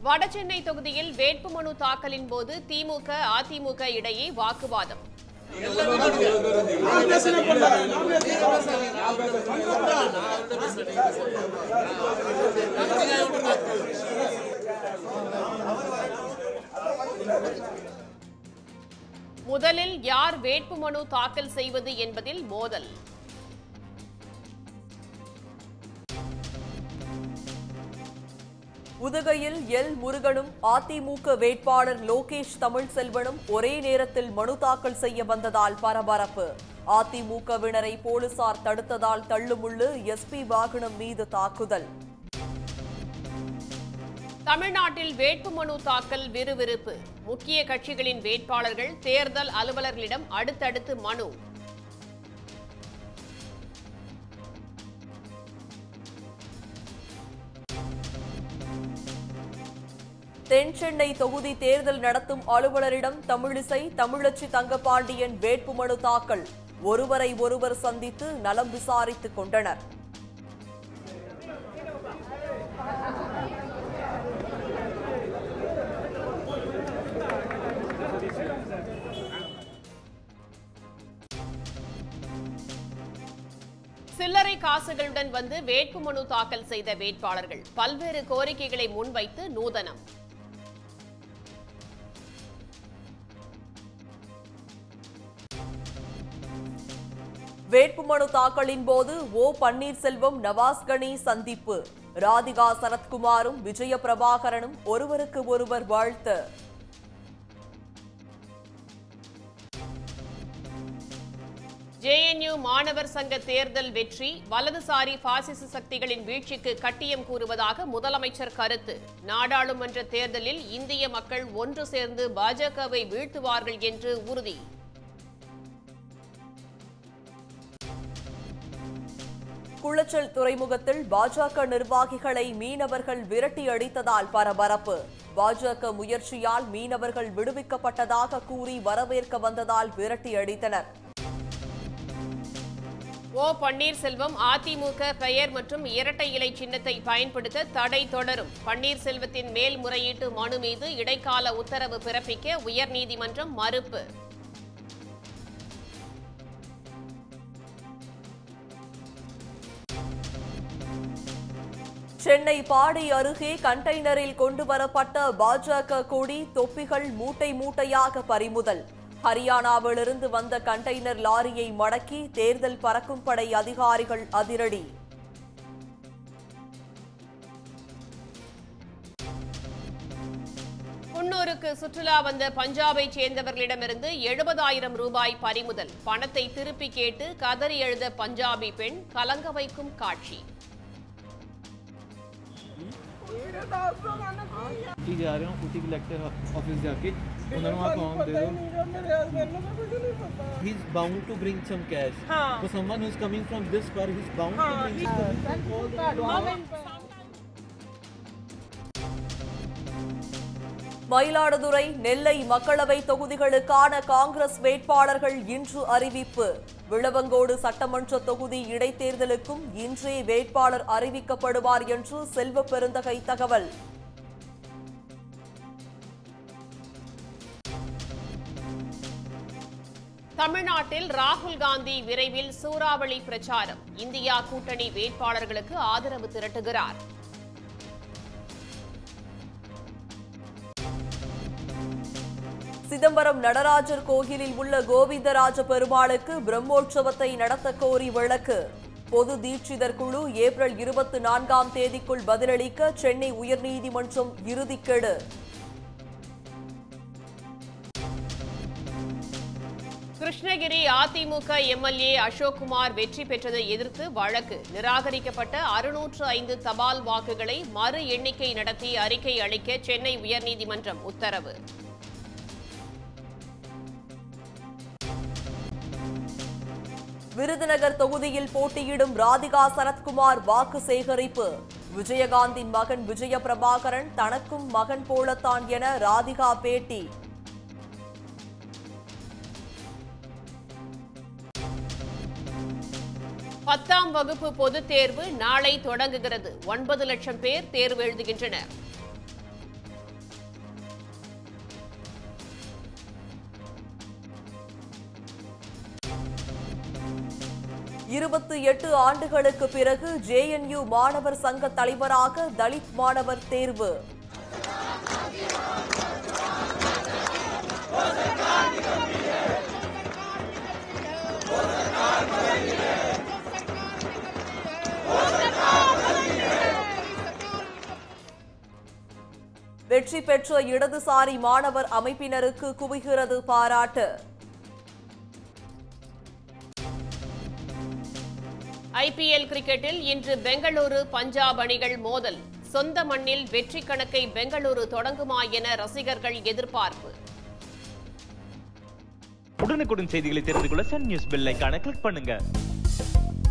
வடசென்னை தொகுதியில் வேட்புமனு தாக்கலின் போது திமுக அதிமுக இடையே வாக்குவாதம் முதலில் யார் வேட்புமனு தாக்கல் செய்வது என்பதில் மோதல் உதகையில் எல் முருகனும் அதிமுக வேட்பாளர் லோகேஷ் தமிழ்செல்வனும் ஒரே நேரத்தில் மனு தாக்கல் செய்ய வந்ததால் பரபரப்பு அதிமுகவினரை போலீசார் தடுத்ததால் தள்ளுமுள்ளு எஸ்பி வாகனம் மீது தாக்குதல் தமிழ்நாட்டில் வேட்புமனு தாக்கல் விறுவிறுப்பு முக்கிய கட்சிகளின் வேட்பாளர்கள் தேர்தல் அலுவலர்களிடம் அடுத்தடுத்து மனு தென் சென்னை தொகுதி தேர்தல் நடத்தும் அலுவலரிடம் தமிழிசை தமிழச்சி தங்கபாண்டியன் வேட்புமனு தாக்கல் ஒருவரை ஒருவர் சந்தித்து நலம் விசாரித்துக் கொண்டனர் சில்லறை காசுகளுடன் வந்து வேட்புமனு தாக்கல் செய்த வேட்பாளர்கள் பல்வேறு கோரிக்கைகளை முன்வைத்து நூதனம் வேட்புமனு தாக்கலின் போது ஓ பன்னீர்செல்வம் நவாஸ்கனி சந்திப்பு ராதிகா சரத்குமாரும் விஜய பிரபாகரனும் ஒருவருக்கு ஒருவர் வாழ்த்து ஜேஎன்யூ மாணவர் சங்க தேர்தல் வெற்றி வலதுசாரி பாசிச சக்திகளின் வீழ்ச்சிக்கு கட்டியம் கூறுவதாக முதலமைச்சர் கருத்து நாடாளுமன்ற தேர்தலில் இந்திய மக்கள் ஒன்று சேர்ந்து பாஜகவை வீழ்த்துவார்கள் என்று உறுதி குளச்சல் துறைமுகத்தில் பாஜக நிர்வாகிகளை மீனவர்கள் விரட்டி அடித்ததால் பரபரப்பு பாஜக முயற்சியால் மீனவர்கள் விடுவிக்கப்பட்டதாக கூறி வரவேற்க வந்ததால் விரட்டி அடித்தனர் ஓ பன்னீர்செல்வம் அதிமுக பெயர் மற்றும் இரட்டை இலை சின்னத்தை பயன்படுத்த தடை தொடரும் பன்னீர்செல்வத்தின் மேல்முறையீட்டு மனு மீது இடைக்கால உத்தரவு பிறப்பிக்க உயர்நீதிமன்றம் மறுப்பு சென்னை பாடி அருகே கண்டெய்னரில் கொண்டு வரப்பட்ட பாஜக கொடி தொப்பிகள் மூட்டை மூட்டையாக பறிமுதல் ஹரியானாவிலிருந்து வந்த கண்டெய்னர் லாரியை மடக்கி தேர்தல் பறக்கும் படை அதிகாரிகள் அதிரடி குன்னூருக்கு சுற்றுலா வந்த பஞ்சாபைச் சேர்ந்தவர்களிடமிருந்து எழுபதாயிரம் ரூபாய் பறிமுதல் பணத்தை திருப்பி கேட்டு கதறி எழுத பஞ்சாபி பெண் கலங்க வைக்கும் காட்சி ऊटी जा रहे हो ऊटी कलेक्टर ऑफिस जाके उन्होंने वहाँ फॉर्म दे दो he is bound to bring some cash so someone who is coming from this car he is bound to bring all the Mayiladuthurai Nellai மக்களவை தொகுதிகளுக்கான காங்கிரஸ் வேட்பாளர்கள் இன்று அறிவிப்பு விளவங்கோடு சட்டமன்ற தொகுதி இடைத்தேர்தலுக்கும் இன்றே வேட்பாளர் அறிவிக்கப்படுவார் என்று செல்வ பெருந்தகை தகவல் தமிழ்நாட்டில் ராகுல் காந்தி விரைவில் சூறாவளி பிரச்சாரம் இந்தியா கூட்டணி வேட்பாளர்களுக்கு ஆதரவு திரட்டுகிறார் சிதம்பரம் நடராஜர் கோயிலில் உள்ள கோவிந்தராஜ பெருமாளுக்கு பிரம்மோற்சவத்தை நடத்த கோரி வழக்கு பொது தீட்சிதர் குழு ஏப்ரல் இருபத்தி நான்காம் தேதிக்குள் பதிலளிக்க சென்னை உயர்நீதிமன்றம் இறுதிக்கெடு கிருஷ்ணகிரி அதிமுக எம்எல்ஏ அசோக்குமார் வெற்றி பெற்றதை எதிர்த்து வழக்கு நிராகரிக்கப்பட்ட அறுநூற்று ஐந்து தபால் வாக்குகளை மறு எண்ணிக்கை நடத்தி அறிக்கை அளிக்க சென்னை உயர்நீதிமன்றம் உத்தரவு விருதுநகர் தொகுதியில் போட்டியிடும் ராதிகா சரத்குமார் வாக்கு சேகரிப்பு விஜயகாந்தின் மகன் விஜய பிரபாகரன் தனக்கும் மகன் போலத்தான் என ராதிகா பேட்டி பத்தாம் வகுப்பு பொதுத் தேர்வு நாளை தொடங்குகிறது ஒன்பது லட்சம் பேர் தேர்வு எழுதுகின்றனர் இருபத்தி எட்டு ஆண்டுகளுக்கு பிறகு ஜேஎன்யூ மாணவர் சங்க தலைவராக தலித் மாணவர் தேர்வு வெற்றி பெற்ற இடதுசாரி மாணவர் அமைப்பினருக்கு குவிகிறது பாராட்டு ஐபிஎல் கிரிக்கெட்டில் இன்று பெங்களூரு பஞ்சாப் அணிகள் மோதல் சொந்த மண்ணில் வெற்றி கணக்கை பெங்களூரு தொடங்குமா என ரசிகர்கள் எதிர்பார்ப்பு உடனுக்குடன் செய்திகளை தெரிந்து கொள்ள சன் நியூஸ் பெல் ஐகானை கிளிக் பண்ணுங்க